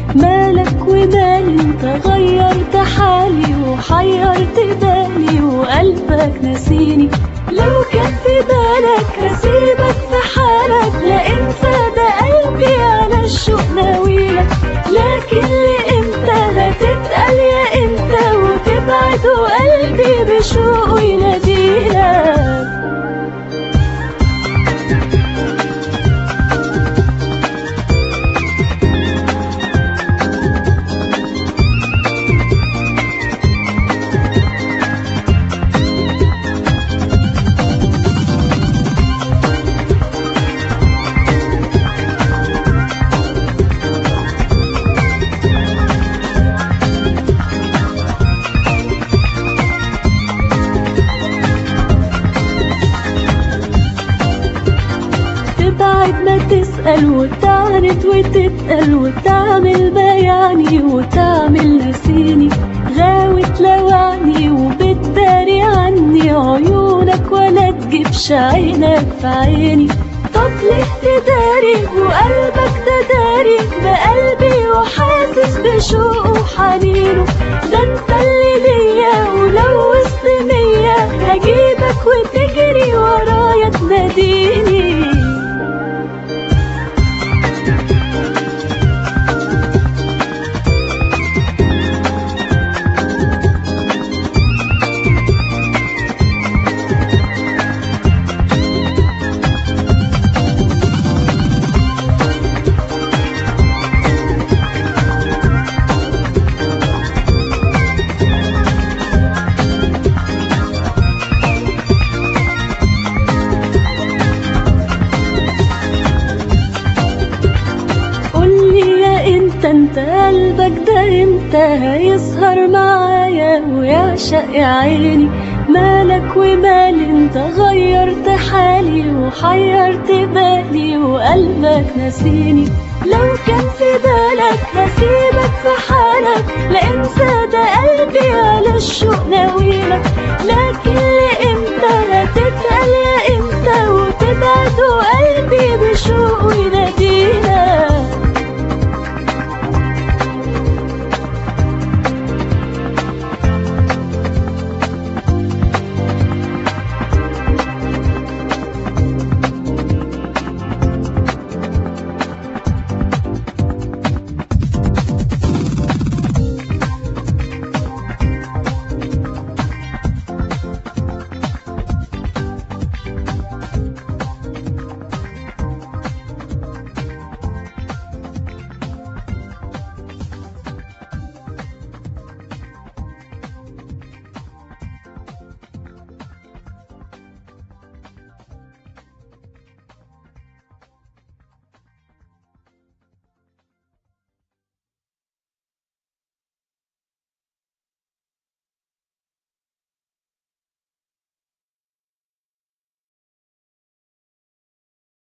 مالك ومالي انت غيرت حالي وحيرت بالي وقلبك نسيني لو كان في بالك هسيبك في حالك لا انسى ده قلبي على الشوق ناويلك لكن لامتى هتتقل يا انت وتبعد وقلبي بشوقه يناديلك تبعد ما تسأل وتعند وتتقل وتعمل بياني وتعمل نسيني غاوي تلوعني وبتداري عني عيونك ولا تجيبش عينك في عيني طب ليه تداري وقلبك ده داري بقلبي وحاسس بشوقه وحنينه ده انت اللي ليا ولو وسط مية هجيبك وتجري ورايا تناديني قولي يا انت انت قلبك ده امتى هيسهر معايا ويعشق يا عيني مالك ومال انت غيرت حالي وحيرت بالي وقلبك نسيني لو كان في بالك هسيبك في حالك لا انسى ده قلبي على الشوق ناويلك لكن